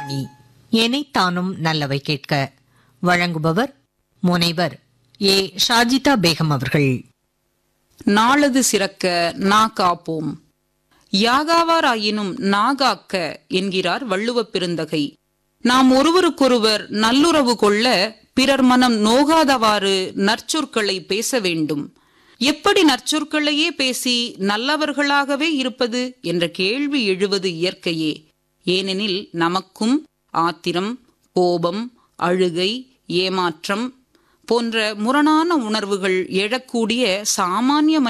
வாணி எனைத்தானும் நல்லவை கேட்க வழங்குபவர் முனைவர் ஏ ஷாஜிதா பேகம் அவர்கள் நாளது சிறக்க நா காப்போம் யாகாவாராயினும் நாகாக்க என்கிறார் வள்ளுவப் பெருந்தகை நாம் ஒருவருக்கொருவர் நல்லுறவு கொள்ள பிறர் மனம் நோகாதவாறு நற்சொற்களை பேச வேண்டும் எப்படி நற்சொற்களையே பேசி நல்லவர்களாகவே இருப்பது என்ற கேள்வி எழுவது இயற்கையே ஏனெனில் நமக்கும் ஆத்திரம் கோபம் அழுகை ஏமாற்றம் போன்ற முரணான உணர்வுகள் எழக்கூடிய சாமானிய